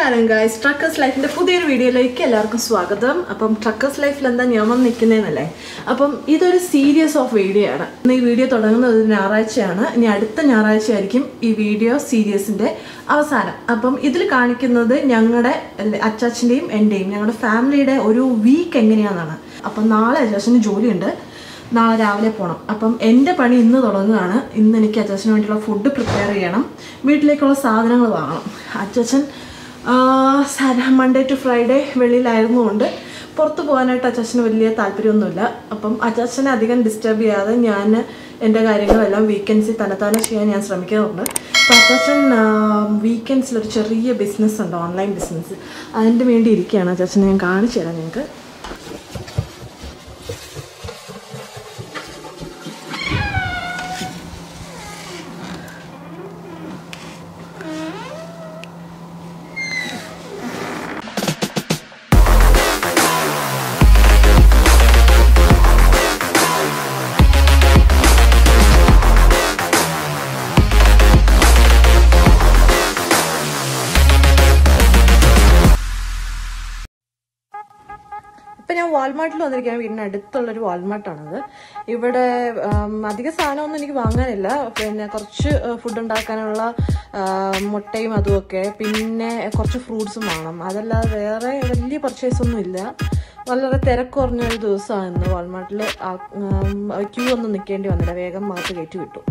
നമസ്കാരം guys truckers ലൈഫിന്റെ പുതിയൊരു വീഡിയോയിലേക്ക് എല്ലാവർക്കും സ്വാഗതം അപ്പം ട്രക്കേഴ്സ് ലൈഫിൽ എന്താ ഞാൻ വന്ന് നിൽക്കുന്നതെന്നല്ലേ അപ്പം ഇതൊരു സീരീസ് ഓഫ് വീഡിയോ ആണ് ഇന്ന് ഈ വീഡിയോ തുടങ്ങുന്നത് ഒരു ഞായറാഴ്ചയാണ് ഇനി അടുത്ത ഞായറാഴ്ച ആയിരിക്കും ഈ വീഡിയോ സീരീസിന്റെ അവസാനം അപ്പം ഇതിൽ കാണിക്കുന്നത് ഞങ്ങളുടെ അച്ചാച്ചൻ്റെയും എൻ്റെയും ഞങ്ങളുടെ ഫാമിലിയുടെ ഒരു വീക്ക് എങ്ങനെയാണെന്നാണ് അപ്പം നാളെ അച്ചാച്ചന് ജോലിയുണ്ട് നാളെ രാവിലെ പോകണം അപ്പം എൻ്റെ പണി ഇന്ന് തുടങ്ങുകയാണ് ഇന്ന് എനിക്ക് അച്ചാച്ചന് വേണ്ടിയുള്ള ഫുഡ് പ്രിപ്പയർ ചെയ്യണം വീട്ടിലേക്കുള്ള സാധനങ്ങൾ വാങ്ങണം അച്ചാച്ചൻ മൺഡേ ടു ഫ്രൈഡേ വെളിയിലായിരുന്നുകൊണ്ട് പുറത്ത് പോകാനായിട്ട് അച്ചാച്ചന് വലിയ താല്പര്യമൊന്നുമില്ല അപ്പം അച്ചാച്ചനെ അധികം ഡിസ്റ്റർബ് ചെയ്യാതെ ഞാൻ എൻ്റെ കാര്യങ്ങളെല്ലാം വീക്കെൻഡ്സിൽ തന്നെത്താനെ ചെയ്യാൻ ഞാൻ ശ്രമിക്കാറുണ്ട് അപ്പോൾ അച്ചാച്ചൻ വീക്കെൻഡ്സിൽ ഒരു ചെറിയ ബിസിനസ് ഉണ്ട് ഓൺലൈൻ ബിസിനസ് അതിൻ്റെ വേണ്ടി ഇരിക്കുകയാണ് അച്ചാച്ചനെ ഞാൻ കാണിച്ചു തരാം നിങ്ങൾക്ക് ഇപ്പം ഞാൻ വാൾമാർട്ടിൽ വന്നിരിക്കുകയാണ് വീടിന് അടുത്തുള്ളൊരു വാൾമാർട്ടാണത് ഇവിടെ ഉം, അധിക സാധനമൊന്നും എനിക്ക് വാങ്ങാനില്ല പിന്നെ കുറച്ച് ഫുഡ് ഉണ്ടാക്കാനുള്ള ആ, മുട്ടയും അതുമൊക്കെ പിന്നെ കുറച്ച് ഫ്രൂട്ട്സും വേണം അതല്ലാതെ വേറെ വലിയ പർച്ചേസ് ഒന്നും ഇല്ല വളരെ തിരക്ക് കുറഞ്ഞ ഒരു ദിവസമാണ് ഇന്ന് വാൾമാർട്ടിൽ ക്യൂ ഒന്നും നിൽക്കേണ്ടി വന്നില്ല വേഗം അകത്ത് കയറ്റി വിട്ടു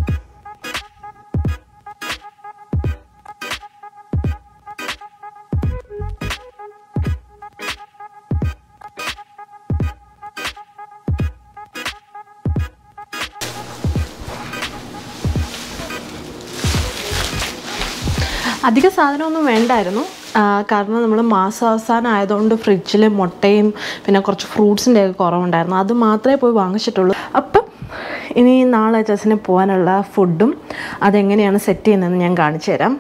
അധിക സാധനമൊന്നും വേണ്ടായിരുന്നു ആ, കാരണം നമ്മൾ മാസാവസാനം ആയതുകൊണ്ട് ഫ്രിഡ്ജിൽ മുട്ടയും പിന്നെ കുറച്ച് ഫ്രൂട്ട്സിൻ്റെ ഒക്കെ കുറവുണ്ടായിരുന്നു അത് മാത്രമേ പോയി വാങ്ങിച്ചിട്ടുള്ളൂ അപ്പം ഇനി നാളെ ചെസ്സിന് പോകാനുള്ള ഫുഡും അതെങ്ങനെയാണ് സെറ്റ് ചെയ്യുന്നതെന്ന് ഞാൻ കാണിച്ചു തരാം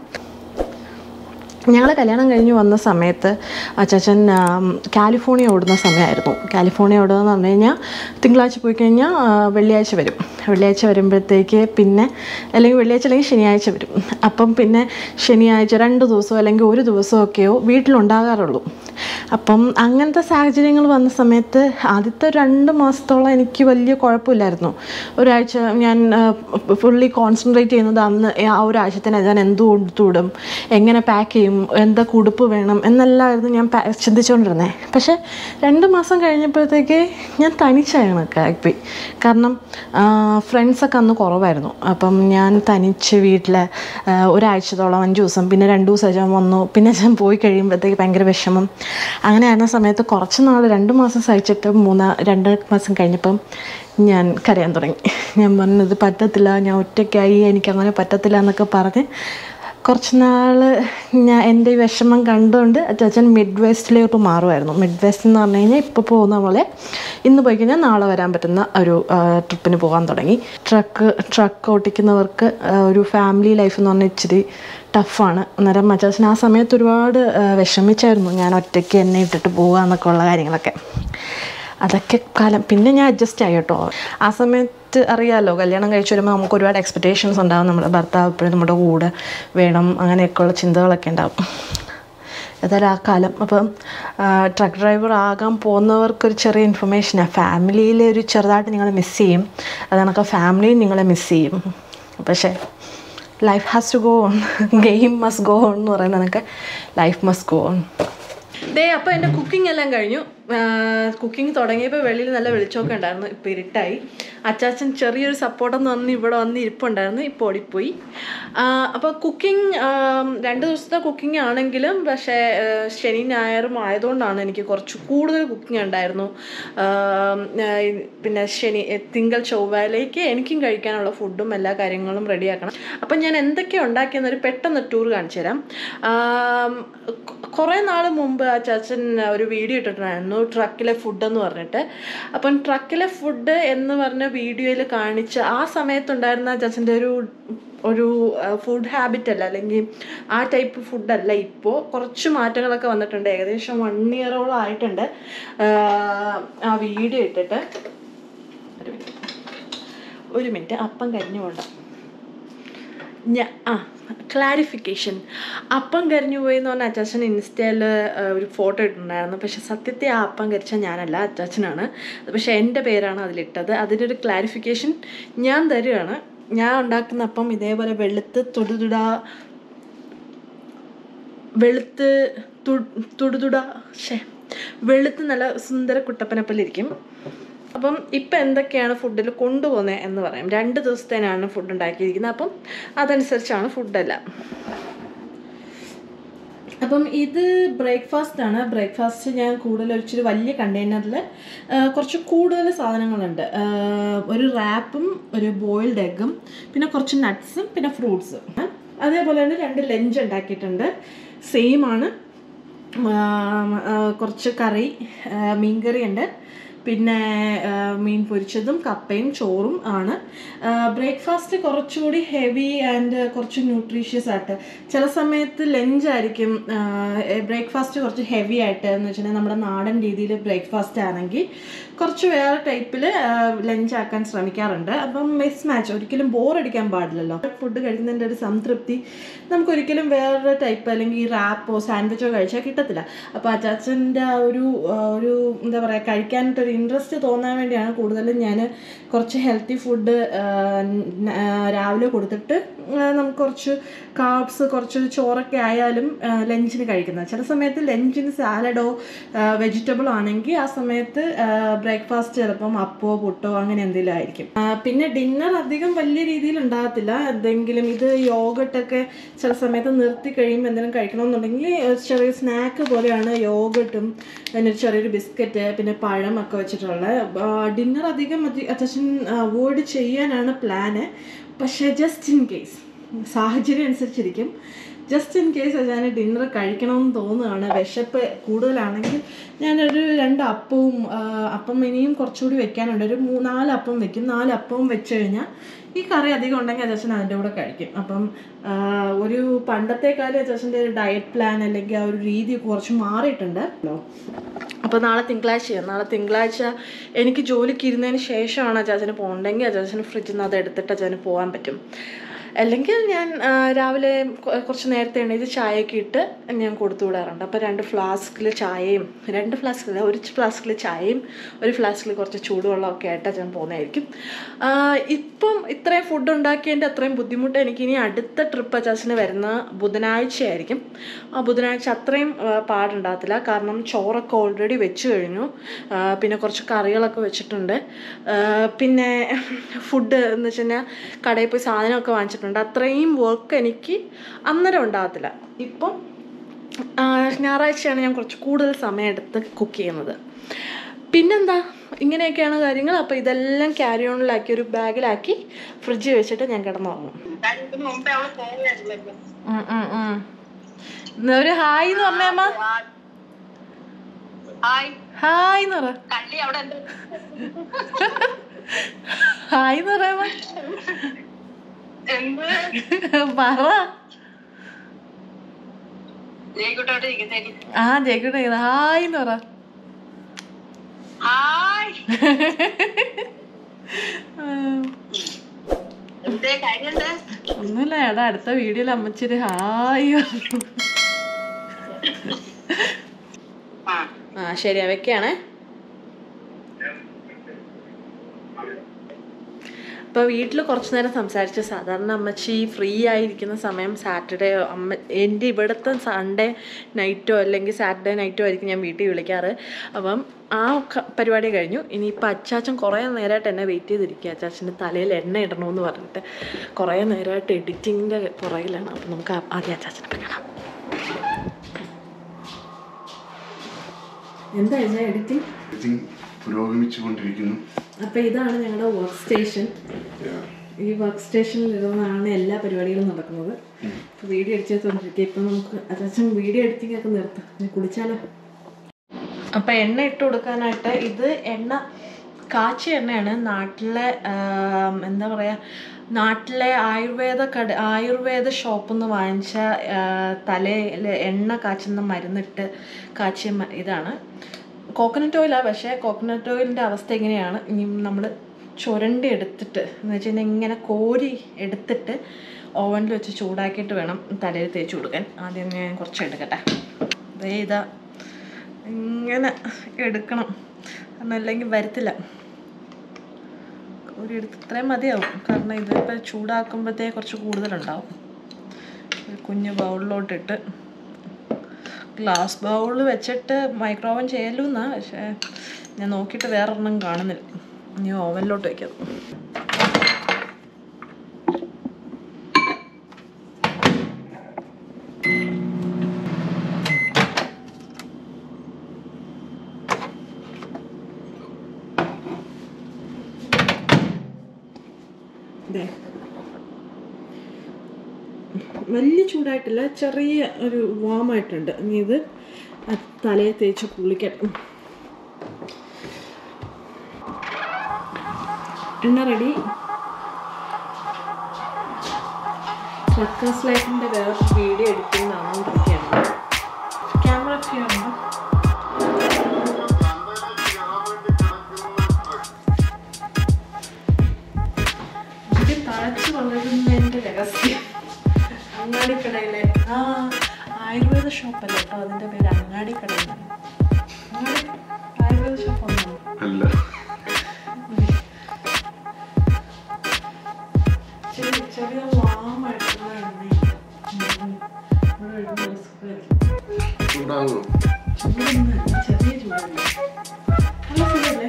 ഞങ്ങൾ കല്യാണം കഴിഞ്ഞ് വന്ന സമയത്ത് അച്ചാച്ചൻ ആം, കാലിഫോർണിയ ഓടുന്ന സമയമായിരുന്നു കാലിഫോർണിയ ഓടുക എന്ന് പറഞ്ഞു കഴിഞ്ഞാൽ തിങ്കളാഴ്ച പോയി കഴിഞ്ഞാൽ ആ, വെള്ളിയാഴ്ച വരും വെള്ളിയാഴ്ച വരുമ്പോഴത്തേക്ക് പിന്നെ അല്ലെങ്കിൽ വെള്ളിയാഴ്ച അല്ലെങ്കിൽ ശനിയാഴ്ച വരും അപ്പം പിന്നെ ശനിയാഴ്ച രണ്ട് ദിവസമോ അല്ലെങ്കിൽ ഒരു ദിവസമൊക്കെയോ വീട്ടിലുണ്ടാകാറുള്ളൂ അപ്പം അങ്ങനത്തെ സാഹചര്യങ്ങൾ വന്ന സമയത്ത് ആദ്യത്തെ രണ്ട് മാസത്തോളം എനിക്ക് വലിയ കുഴപ്പമില്ലായിരുന്നു ഒരാഴ്ച ഞാൻ ഫുള്ളി കോൺസെൻട്രേറ്റ് ചെയ്യുന്നത് അന്ന് ആ ഒരാഴ്ച തന്നെ ഞാൻ എന്ത് കൊടുത്തുവിടും എങ്ങനെ പാക്ക് ചെയ്യും എന്താ കുടുപ്പ് വേണം എന്നെല്ലാമായിരുന്നു ഞാൻ പാ- ചിന്തിച്ചുകൊണ്ടിരുന്നത് പക്ഷേ രണ്ട് മാസം കഴിഞ്ഞപ്പോഴത്തേക്ക് ഞാൻ തനിച്ചാണ് ആയിപ്പോയി കാരണം ഫ്രണ്ട്സൊക്കെ അന്ന് കുറവായിരുന്നു അപ്പം ഞാൻ തനിച്ച് വീട്ടിൽ ഒരാഴ്ചത്തോളം അഞ്ച് ദിവസം പിന്നെ രണ്ട് ദിവസം ഞാൻ വന്നു പിന്നെ ഞാൻ പോയി കഴിയുമ്പോഴത്തേക്ക് ഭയങ്കര വിഷമം അങ്ങനെ ആയിരുന്ന സമയത്ത് കുറച്ച് നാൾ രണ്ട് മാസം സഹിച്ചിട്ട് മൂന്നാ രണ്ട് മാസം കഴിഞ്ഞപ്പം ഞാൻ കരയാൻ തുടങ്ങി ഞാൻ പറഞ്ഞു ഇത് പറ്റത്തില്ല ഞാൻ ഒറ്റയ്ക്കായി എനിക്കങ്ങനെ പറ്റത്തില്ല എന്നൊക്കെ പറഞ്ഞ് കുറച്ച് നാൾ ഞാൻ എൻ്റെ ഈ വിഷമം കണ്ടുകൊണ്ട് അച്ചാച്ചൻ മിഡ് വെസ്റ്റിലോട്ട് മാറുമായിരുന്നു മിഡ് വെസ്റ്റ് എന്ന് പറഞ്ഞു കഴിഞ്ഞാൽ ഇപ്പോൾ പോകുന്ന പോലെ ഇന്ന് പോയി കഴിഞ്ഞാൽ നാളെ വരാൻ പറ്റുന്ന ഒരു ട്രിപ്പിന് പോകാൻ തുടങ്ങി ട്രക്ക് ട്രക്ക് ഓട്ടിക്കുന്നവർക്ക് ആ, ഒരു ഫാമിലി ലൈഫ് എന്ന് പറഞ്ഞാൽ ഇച്ചിരി ടഫാണ് അന്നേരം അച്ചാച്ചൻ ആ സമയത്ത് ഒരുപാട് ആ, വിഷമിച്ചായിരുന്നു ഞാൻ ഒറ്റയ്ക്ക് എന്നെ ഇട്ടിട്ട് പോകുക എന്നൊക്കെ ഉള്ള കാര്യങ്ങളൊക്കെ അതൊക്കെ കാലം പിന്നെ ഞാൻ അഡ്ജസ്റ്റ് ആയി കേട്ടോ ആ സമയത്ത് അറിയാമല്ലോ കല്യാണം കഴിച്ച് വരുമ്പോൾ നമുക്ക് ഒരുപാട് എക്സ്പെക്റ്റേഷൻസ് ഉണ്ടാവും നമ്മുടെ ഭർത്താവ് എപ്പോഴും നമ്മുടെ കൂടെ വേണം അങ്ങനെയൊക്കെയുള്ള ചിന്തകളൊക്കെ ഉണ്ടാവും ഏതായാലും ആ കാലം അപ്പം ട്രക്ക് ഡ്രൈവർ ആകാൻ പോകുന്നവർക്കൊരു ചെറിയ ഇൻഫർമേഷനാണ് ഫാമിലിയിൽ ഒരു ചെറുതായിട്ട് നിങ്ങളെ മിസ് ചെയ്യും അതാണൊക്കെ ഫാമിലിയും നിങ്ങളെ മിസ് ചെയ്യും പക്ഷേ life has to go on game must go on എന്ന് പറയുന്നതൊക്കെ ലൈഫ് മസ്റ്റ് ഗോ ഓൺ ദേ അപ്പോൾ എൻ്റെ കുക്കിംഗ് എല്ലാം കഴിഞ്ഞു കുക്കിംഗ് തുടങ്ങിയപ്പോൾ വെളിയിൽ നല്ല വെളിച്ചമൊക്കെ ഉണ്ടായിരുന്നു ഇപ്പോൾ ഇരുട്ടായി അച്ചാച്ചൻ ചെറിയൊരു സപ്പോർട്ടെന്ന് വന്ന് ഇവിടെ വന്ന് ഇരിപ്പുണ്ടായിരുന്നു ഇപ്പോൾ ഓടിപ്പോയി അപ്പോൾ കുക്കിംഗ് രണ്ട് ദിവസത്തെ കുക്കിംഗ് ആണെങ്കിലും പക്ഷേ ആ, ശനി ഞായറും ആയതുകൊണ്ടാണ് എനിക്ക് കുറച്ച് കൂടുതൽ കുക്കിംഗ് ഉണ്ടായിരുന്നു ആ, ആ, പിന്നെ ശനി തിങ്കൾ ചൊവ്വയിലേക്ക് എനിക്കും കഴിക്കാനുള്ള ഫുഡും എല്ലാ കാര്യങ്ങളും റെഡിയാക്കണം അപ്പം ഞാൻ എന്തൊക്കെയാണ് ഉണ്ടാക്കിയെന്നൊരു പെട്ടെന്ന് ടൂർ കാണിച്ചു തരാം ആം, കൊ- കുറേ നാൾ മുമ്പ് ആ ചാച്ചൻ ഒരു വീഡിയോ ഇട്ടിട്ടുണ്ടായിരുന്നു ട്രക്കിലെ ഫുഡ് എന്ന് പറഞ്ഞിട്ട് അപ്പം ട്രക്കിലെ ഫുഡ് എന്ന് പറഞ്ഞ വീഡിയോയിൽ കാണിച്ച ആ സമയത്തുണ്ടായിരുന്ന ചാച്ചൻ്റെ ഒരു ഒരു ഫുഡ് ഹാബിറ്റ് അല്ല അല്ലെങ്കിൽ ആ ടൈപ്പ് ഫുഡല്ല ഇപ്പോൾ കുറച്ച് മാറ്റങ്ങളൊക്കെ വന്നിട്ടുണ്ട് ഏകദേശം വൺ ഇയറോളം ആയിട്ടുണ്ട് ആഹ് ആ വീഡിയോ ഇട്ടിട്ട് ഒരു മിനിറ്റ് ഒരു മിനിറ്റ് അപ്പം കരിഞ്ഞു പോണ്ട ഞാ ആ ക്ലാരിഫിക്കേഷൻ അപ്പം കരിഞ്ഞു പോയി എന്ന് പറഞ്ഞാൽ അച്ചാച്ചൻ ഇൻസ്റ്റയിൽ ഒരു ഫോട്ടോ ഇട്ടിട്ടുണ്ടായിരുന്നു പക്ഷെ സത്യത്തെ ആ അപ്പം കരിച്ച ഞാനല്ല അച്ചാച്ചനാണ് പക്ഷെ എൻ്റെ പേരാണ് അതിലിട്ടത് അതിനൊരു ക്ലാരിഫിക്കേഷൻ ഞാൻ തരുകയാണ് ഞാൻ ഉണ്ടാക്കുന്ന അപ്പം ഇതേപോലെ വെളുത്ത് തുടുതുട വെളുത്ത് തു- തുടുതുട ശേ വെളുത്ത് നല്ല സുന്ദര കുട്ടപ്പനപ്പല്ലിരിക്കും അപ്പം ഇപ്പം എന്തൊക്കെയാണ് ഫുഡിൽ കൊണ്ടുപോകുന്നത് എന്ന് പറയാം രണ്ട് ദിവസത്തേനാണ് ഫുഡ് ഉണ്ടാക്കിയിരിക്കുന്നത് അപ്പം അതനുസരിച്ചാണ് ഫുഡെല്ലാം അപ്പം ഇത് ബ്രേക്ക്ഫാസ്റ്റ് ആണ് ബ്രേക്ക്ഫാസ്റ്റ് ഞാൻ കൂടുതൽ ഇച്ചിരി വലിയ കണ്ടെയ്നറിൽ കുറച്ച് കൂടുതൽ സാധനങ്ങളുണ്ട് ആ, ഒരു റാപ്പും ഒരു ബോയിൽഡ് എഗ്ഗും പിന്നെ കുറച്ച് നട്ട്സും പിന്നെ ഫ്രൂട്ട്സും അതേപോലെ തന്നെ രണ്ട് ലഞ്ച് ഉണ്ടാക്കിയിട്ടുണ്ട് സെയിം ആണ് ആ, ആ, കുറച്ച് കറി ആ, മീൻകറി ഉണ്ട് പിന്നെ ആ, മീൻ പൊരിച്ചതും കപ്പയും ചോറും ആണ് ബ്രേക്ക്ഫാസ്റ്റ് കുറച്ചുകൂടി ഹെവി ആൻഡ് കുറച്ച് ന്യൂട്രീഷ്യസ് ആയിട്ട് ചില സമയത്ത് ലഞ്ച് ആയിരിക്കും ബ്രേക്ക്ഫാസ്റ്റ് കുറച്ച് ഹെവി ആയിട്ട് എന്ന് വെച്ചിട്ടുണ്ടെങ്കിൽ നമ്മുടെ നാടൻ രീതിയിൽ ബ്രേക്ക്ഫാസ്റ്റ് ആണെങ്കിൽ കുറച്ച് വേറെ ടൈപ്പിൽ ലഞ്ച് ആക്കാൻ ശ്രമിക്കാറുണ്ട് അപ്പം മിസ് മാച്ച് ഒരിക്കലും ബോറടിക്കാൻ പാടില്ലല്ലോ ഫുഡ് കഴിക്കുന്നതിൻ്റെ ഒരു സംതൃപ്തി നമുക്കൊരിക്കലും വേറൊരു ടൈപ്പ് അല്ലെങ്കിൽ റാപ്പോ സാൻഡ്വിച്ചോ കഴിച്ചാൽ കിട്ടത്തില്ല അപ്പോൾ അച്ചാച്ചൻ്റെ ആ ഒരു ആ, ഒരു എന്താ പറയുക കഴിക്കാനായിട്ടൊരു ഇൻട്രസ്റ്റ് തോന്നാൻ വേണ്ടിയാണ് കൂടുതലും ഞാൻ കുറച്ച് ഹെൽത്തി ഫുഡ് രാവിലെ കൊടുത്തിട്ട് ആ, നമുക്ക് കുറച്ച് കാർബ്സ് കുറച്ച് ചോറൊക്കെ ആയാലും ലഞ്ചിന് കഴിക്കുന്നത് ചില സമയത്ത് ലഞ്ചിന് സാലഡോ വെജിറ്റബിൾ ആണെങ്കിൽ ആ സമയത്ത് ബ്രേക്ക്ഫാസ്റ്റ് ചിലപ്പം അപ്പോ പുട്ടോ അങ്ങനെ എന്തെങ്കിലും ആയിരിക്കും ആ, പിന്നെ ഡിന്നർ അധികം വലിയ രീതിയിൽ ഉണ്ടാകത്തില്ല എന്തെങ്കിലും ഇത് യോഗട്ടൊക്കെ ചില സമയത്ത് നിർത്തി കഴിയുമ്പോൾ എന്തെങ്കിലും കഴിക്കണമെന്നുണ്ടെങ്കിൽ ചെറിയ സ്നാക്ക് പോലെയാണ് യോഗട്ടും പിന്നെ ഒരു ചെറിയൊരു ബിസ്ക്കറ്റ് പിന്നെ പഴം ഒക്കെ വെച്ചിട്ടുള്ള ഡിന്നർ അധികം അധി- അത്യാവശ്യം അവോയ്ഡ് ചെയ്യാനാണ് പ്ലാന് പക്ഷേ ജസ്റ്റ് ഇൻ കേസ് സാഹചര്യം അനുസരിച്ചിരിക്കും ജസ്റ്റ് ഇൻ കേസ് ഞാൻ ഡിന്നർ കഴിക്കണമെന്ന് തോന്നുകയാണ് വിശപ്പ് കൂടുതലാണെങ്കിൽ ഞാനൊരു രണ്ട് അപ്പവും ആ, അപ്പം ഇനിയും കുറച്ചുകൂടി വെക്കാനുണ്ട് ഒരു മൂ നാല് അപ്പം വെക്കും നാല് അപ്പവും വെച്ച് കഴിഞ്ഞാൽ ഈ കറി അധികം ഉണ്ടെങ്കിൽ അച്ഛൻ അതിൻ്റെ കൂടെ കഴിക്കും അപ്പം ആ, ഒരു പണ്ടത്തെക്കാലം അച്ഛൻ്റെ ഒരു ഡയറ്റ് പ്ലാൻ അല്ലെങ്കിൽ ആ ഒരു രീതി കുറച്ച് മാറിയിട്ടുണ്ട് അപ്പോൾ നാളെ തിങ്കളാഴ്ചയാണ് നാളെ തിങ്കളാഴ്ച എനിക്ക് ജോലിക്ക് ഇരുന്നതിന് ശേഷമാണ് അച്ചാച്ചന് പോകണ്ടെങ്കിൽ അച്ചാച്ചന് ഫ്രിഡ്ജിൽ നിന്ന് അത് എടുത്തിട്ട് അച്ചാച്ചന് പോകാൻ പറ്റും അല്ലെങ്കിൽ ഞാൻ ആ, രാവിലെ കൊ- കുറച്ച് നേരത്തെ എണീറ്റ് ചായയൊക്കെ ഇട്ട് ഞാൻ കൊടുത്തു വിടാറുണ്ട് അപ്പോൾ രണ്ട് ഫ്ലാസ്കിൽ ചായയും രണ്ട് ഫ്ലാസ്കിൽ ഒരു ഫ്ലാസ്കിൽ ചായയും ഒരു ഫ്ലാസ്കിൽ കുറച്ച് ചൂടുവെള്ളമൊക്കെ ആയിട്ട് ഞാൻ പോകുന്നതായിരിക്കും ആ, ഇപ്പം ഇത്രയും ഫുഡ് ഉണ്ടാക്കിയതിൻ്റെ അത്രയും ബുദ്ധിമുട്ട് എനിക്ക് ഇനി അടുത്ത ട്രിപ്പ് അച്ചാച്ചന് വരുന്ന ബുധനാഴ്ചയായിരിക്കും ആ ബുധനാഴ്ച അത്രയും ആ, പാടുണ്ടാകത്തില്ല കാരണം ചോറൊക്കെ ഓൾറെഡി വെച്ച് കഴിഞ്ഞു ആ, പിന്നെ കുറച്ച് കറികളൊക്കെ വെച്ചിട്ടുണ്ട് ആ, പിന്നെ ഫുഡ് എന്ന് വെച്ച് കഴിഞ്ഞാൽ കടയിൽ പോയി സാധനമൊക്കെ വാങ്ങിച്ചിട്ടുണ്ട് അത്രയും വർക്ക് എനിക്ക് അന്നേരം ഉണ്ടാകത്തില്ല ഇപ്പം ആ, ഞായറാഴ്ചയാണ് ഞാൻ കുറച്ച് കൂടുതൽ സമയം എടുത്ത് കുക്ക് ചെയ്യുന്നത് പിന്നെന്താ ഇങ്ങനെയൊക്കെയാണ് കാര്യങ്ങൾ അപ്പോൾ ഇതെല്ലാം ക്യാരി ഓണിലാക്കി ഒരു ബാഗിലാക്കി ഫ്രിഡ്ജിൽ വെച്ചിട്ട് ഞാൻ കിടന്നുറങ്ങും ഇതിന് മുമ്പേ അവള് പോവുകയായിരുന്നല്ലോ ഉം, ഉം, ഉം. എന്നാ ഒരു ഹായ് എന്ന് പറഞ്ഞേ അമ്മ ഹായ് ഹായ് എന്ന് പറ കള്ളി അവിടെ എന്താ ഹായ് എന്ന് പറയാമോ എന്ത് പറ ജയിക്കോട്ടോട്ട് ഇരിക്കുന്നേക്ക് ആ ജയിക്കട്ടെ ഹായ് എന്ന് പറ ഹായ് ഉം. എന്തേ കാര്യം എന്താ ഒന്നുമില്ല എടാ അടുത്ത വീഡിയോയിൽ അമ്മച്ചിരി ഹായ് പറഞ്ഞു. ആ ആ ശരിയാ വെക്കാണേ അപ്പോൾ വീട്ടിൽ കുറച്ച് നേരം സംസാരിച്ചു സാധാരണ അമ്മച്ചി ഫ്രീ ആയിരിക്കുന്ന സമയം സാറ്റർഡേ അമ്മ എൻ്റെ ഇവിടുത്തെ സൺഡേ നൈറ്റോ അല്ലെങ്കിൽ സാറ്റർഡേ നൈറ്റോ ആയിരിക്കും ഞാൻ വീട്ടിൽ വിളിക്കാറ് അപ്പം ആ ക- പരിപാടി കഴിഞ്ഞു ഇനിയിപ്പോൾ അച്ചാച്ചൻ കുറേ നേരമായിട്ട് എന്നെ വെയിറ്റ് ചെയ്തിരിക്കുക അച്ചാച്ചൻ്റെ തലയിൽ എണ്ണ ഇടണമെന്ന് പറഞ്ഞിട്ട് കുറേ നേരമായിട്ട് എഡിറ്റിങ്ങിൻ്റെ പുറകിലാണ് അപ്പം നമുക്ക് ആ- ആദ്യം അച്ചാച്ചനെ പോയി കാണാം എന്താ എഡിറ്റിംഗ് എഡിറ്റിംഗ് പുരോഗമിച്ചുകൊണ്ടിരിക്കുന്നു അപ്പോൾ ഇതാണ് ഞങ്ങളുടെ വർക്ക് സ്റ്റേഷൻ ഈ വർക്ക് സ്റ്റേഷനിൽ ഇരുന്നാണ് എല്ലാ പരിപാടികളും നടക്കുന്നത് ഇപ്പോൾ വീഡിയോ അടിച്ചുകൊണ്ടിരിക്കുക ഇപ്പം നമുക്ക് അത്യാവശ്യം വീഡിയോ എഡിറ്റിംഗ് ഒക്കെ നിർത്താം ഇനി കുളിച്ചാലോ അപ്പം എണ്ണ ഇട്ട് കൊടുക്കാനായിട്ട് ഇത് എണ്ണ കാച്ചിയ എണ്ണയാണ് നാട്ടിലെ ആം, എന്താ പറയുക നാട്ടിലെ ആയുർവേദ കട ആയുർവേദ ഷോപ്പിൽ നിന്ന് വാങ്ങിച്ച തലയിൽ എണ്ണ കാച്ചുന്ന മരുന്നിട്ട് കാച്ചിയ മ- ഇതാണ് കോക്കനട്ട് ഓയിലാണ് പക്ഷേ കോക്കനട്ട് ഓയിലിൻ്റെ അവസ്ഥ എങ്ങനെയാണ് ഇനി നമ്മൾ ചുരണ്ടി എടുത്തിട്ട് എന്ന് വെച്ച് കഴിഞ്ഞാൽ ഇങ്ങനെ കോരി എടുത്തിട്ട് ഓവനിൽ വെച്ച് ചൂടാക്കിയിട്ട് വേണം തലയിൽ തേച്ച് കൊടുക്കാൻ ആദ്യം ഞാൻ കുറച്ച് എടുക്കട്ടെ ദേ ഇതാ ഇങ്ങനെ എടുക്കണം കാരണം അല്ലെങ്കിൽ വരത്തില്ല കോരി എടുത്ത് ഇത്രയും മതിയാവും കാരണം ഇതിപ്പോൾ ചൂടാക്കുമ്പോഴത്തേ കുറച്ച് കൂടുതലുണ്ടാവും ഒരു കുഞ്ഞ് ബൗളിലോട്ടിട്ട് ഗ്ലാസ് ബൗൾ വെച്ചിട്ട് മൈക്രോവൻ ചെയ്യലൂന്നാ പക്ഷേ ഞാൻ നോക്കിയിട്ട് വേറെ ഒരെണ്ണം കാണുന്നില്ല ഇനി ഓവനിലോട്ട് വയ്ക്കാം ദേ. വലിയ ചൂടായിട്ടില്ല ചെറിയ ഒരു വാമായിട്ടുണ്ട് ഇനി ഇത് തലയെ തേച്ച് കുളിക്കട്ടെ എണ്ണ റെഡി സർക്കസ് ലൈഫിൻ്റെ വേറൊരു വീഡിയോ എഡിറ്റിംഗ് നടന്നുകൊണ്ടിരിക്കുകയാണ് ക്യാമറ ഒക്കെ ഉണ്ടോ എനിക്ക് തഴച്ചു വളരുന്നതിൻ്റെ രഹസ്യം അങ്ങാടിക്കടയിലെ ആ ആയുർവേദ ഷോപ്പല്ലേ കേട്ടോ അതിൻ്റെ പേര് അങ്ങാടിക്കടയിലാണ് അങ്ങാടി ആയുർവേദ ഷോപ്പ് ഒന്നാണ് അല്ല ചെറിയ ചെറിയ വാമായിട്ടുള്ള എണ്ണയില്ല ഉം. ഇവിടെ ഒരു ദിവസം വരും. ചൂടാകുമോ ചൂടൊന്നുമല്ല, ചെറിയ ചൂടല്ല നല്ല സുഖല്ലേ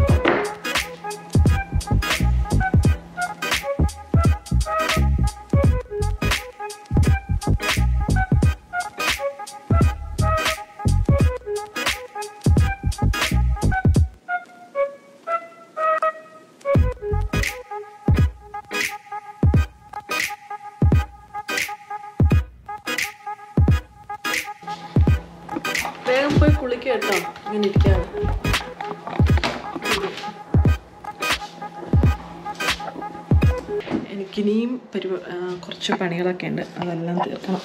വേഗം പോയി കുളിക്കുക കേട്ടോ ഇങ്ങനെ ഇരിക്കാതെ എനിക്കിനിയും പരിപാ ആ, കുറച്ച് പണികളൊക്കെ ഉണ്ട് അതെല്ലാം തീർക്കണം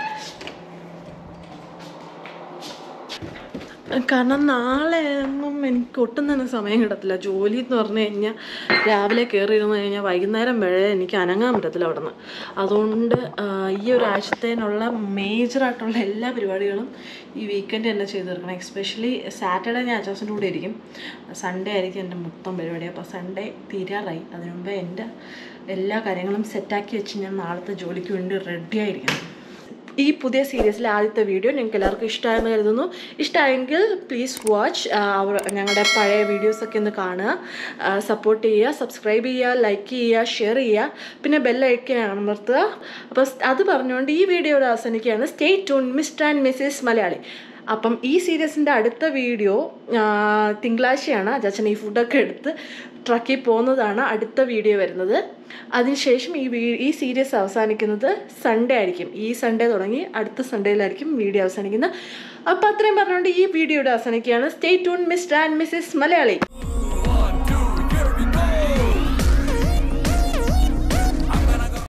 കാരണം നാളെ ഒന്നും എനിക്ക് ഒട്ടും തന്നെ സമയം കിട്ടത്തില്ല ജോലി എന്ന് പറഞ്ഞു കഴിഞ്ഞാൽ രാവിലെ കയറി ഇരുന്ന് കഴിഞ്ഞാൽ വൈകുന്നേരം വരെ എനിക്ക് അനങ്ങാൻ പറ്റത്തില്ല അവിടെ നിന്ന് അതുകൊണ്ട് ആ, ഈ ഒരു ആഴ്ചത്തേനുള്ള മേജറായിട്ടുള്ള എല്ലാ പരിപാടികളും ഈ വീക്കെൻഡ് തന്നെ ചെയ്ത് തീർക്കണം എക്സ്പെഷ്യലി സാറ്റർഡേ ഞാൻ അച്ചാസിൻ്റെ കൂടെ ഇരിക്കും സൺഡേ ആയിരിക്കും എൻ്റെ മൊത്തം പരിപാടി അപ്പോൾ സൺഡേ തീരാറായി അതിനു മുമ്പേ എൻ്റെ എല്ലാ കാര്യങ്ങളും സെറ്റാക്കി വെച്ച് ഞാൻ നാളത്തെ ജോലിക്ക് വേണ്ടി റെഡി ആയിരിക്കണം ഈ പുതിയ സീരീസിലെ ആദ്യത്തെ വീഡിയോ നിങ്ങൾക്ക് എല്ലാവർക്കും ഇഷ്ടമായെന്ന് കരുതുന്നു ഇഷ്ടമായെങ്കിൽ പ്ലീസ് വാച്ച് അവർ ഞങ്ങളുടെ പഴയ വീഡിയോസൊക്കെ ഒന്ന് കാണുക സപ്പോർട്ട് ചെയ്യുക സബ്സ്ക്രൈബ് ചെയ്യുക ലൈക്ക് ചെയ്യുക ഷെയർ ചെയ്യുക പിന്നെ ബെല്ലൈക്കൻ അമർത്തുക അപ്പോൾ അത് പറഞ്ഞുകൊണ്ട് ഈ വീഡിയോയുടെ അവസാനിക്കുകയാണ് stay tune mister and Mrs Malayali അപ്പം ഈ സീരീസിൻ്റെ അടുത്ത വീഡിയോ തിങ്കളാഴ്ചയാണ് അച്ചാച്ചൻ ഈ ഫുഡൊക്കെ എടുത്ത് ട്രക്കിൽ പോകുന്നതാണ് അടുത്ത വീഡിയോ വരുന്നത് അതിനുശേഷം ഈ വീ ഈ സീരീസ് അവസാനിക്കുന്നത് സൺഡേ ആയിരിക്കും ഈ സൺഡേ തുടങ്ങി അടുത്ത സൺഡേയിലായിരിക്കും വീഡിയോ അവസാനിക്കുന്നത് അപ്പോൾ അത്രയും പറഞ്ഞുകൊണ്ട് ഈ വീഡിയോയുടെ അവസാനിക്കുകയാണ് stay tune mister and Mrs Malayali